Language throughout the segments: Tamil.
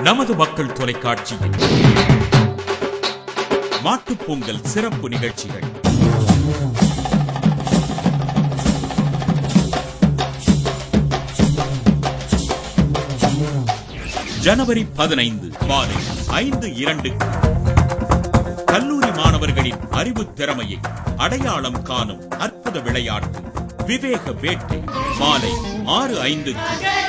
நமது மக்கள் தொலைக்காட்சியில் மாட்டுப் பொங்கல் சிறப்பு நிகழ்ச்சிகள் ஜனவரி பதினைந்து மாலை ஐந்து இரண்டுக்கு கல்லூரி மாணவர்களின் அறிவு திறமையை அடையாளம் காணும் அற்புத விளையாட்டு விவேக வேட்டை மாலை ஆறு ஐந்துக்கு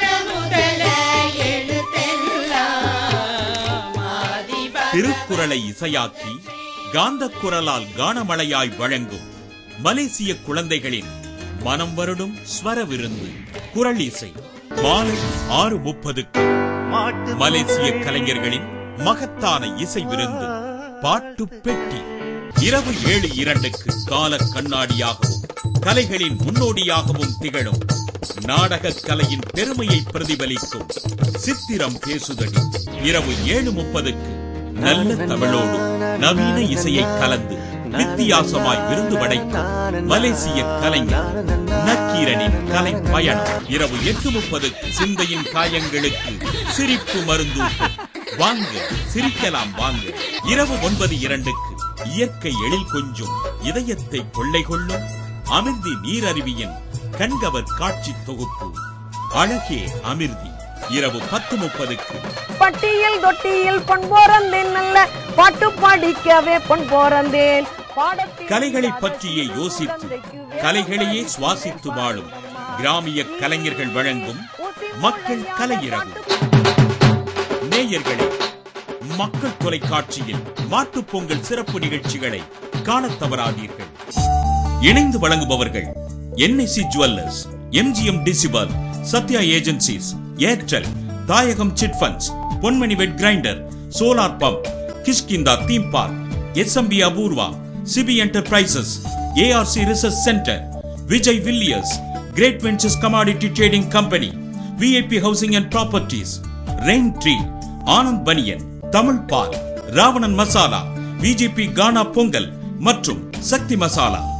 திருக்குறளை இசையாக்கி காந்த குரலால் கானமழையாய் வழங்கும் மலேசிய குழந்தைகளின் மனம் வருடும் ஸ்வர விருந்து குரல் இசை மாலை ஆறு முப்பதுக்கு மலேசிய கலைஞர்களின் மகத்தான இசை விருந்து பாட்டு பெட்டி இரவு ஏழு இரண்டுக்கு கால கண்ணாடியாகவும் கலைகளின் முன்னோடியாகவும் திகழும் நாடக கலையின் பெருமையை பிரதிபலிக்கும் சித்திரம் பேசுதடி இரவு ஏழு முப்பதுக்கு நல்ல தமிழோடு நவீன இசையை கலந்து வித்தியாசமாய் விருந்து படைக்கும் மலேசிய கலைஞர் நக்கீரனின் கலை பயணம் இரவு எட்டு முப்பதுக்கு சிந்தையின் காயங்களுக்கு சிரிப்பு மருந்தூட்டும் வாங்க சிரிக்கலாம் வாங்க இரவு ஒன்பது இரண்டுக்கு இயற்கை எழில் கொஞ்சும் இதயத்தை கொள்ளை கொள்ளும் அமிர்தி நீரருவியின் கண்கவர் காட்சி தொகுப்பு அழகே அமிர்தி இரவு பத்து முப்பதுக்கு பட்டியில் தொட்டியில் பொன் போறந்தேன் நல்ல பாட்டு பாடிக்கவே பொன் போறந்தேன் பாடத்தில் கலைகளை பற்றியே யோசித்து கலைகளையே சுவாசித்து வாழும் கிராமிய கலைஞர்கள் வழங்கும் மக்கள் கலையிரவு நேயர்களே மக்கள் தொலைக்காட்சியில் மாட்டுப் பொங்கல் சிறப்பு நிகழ்ச்சிகளை காணத் தவறாதீர்கள் இணைந்து வழங்குபவர்கள் என்எஸ்சி ஜுவல்லர்ஸ் எம்ஜிஎம் டிசிபல் Sathya agencies Airtel Thayagam chit funds Ponmani wet grinder solar pump Kishkinta theme park SMB Apoorva CP enterprises ARC research centre Vijay Villiers great ventures commodity trading company VIP housing and properties rain tree Anand Banian Tamil பால் ராவணன் மசாலா விஜிபி கானா பொங்கல் மற்றும் சக்தி மசாலா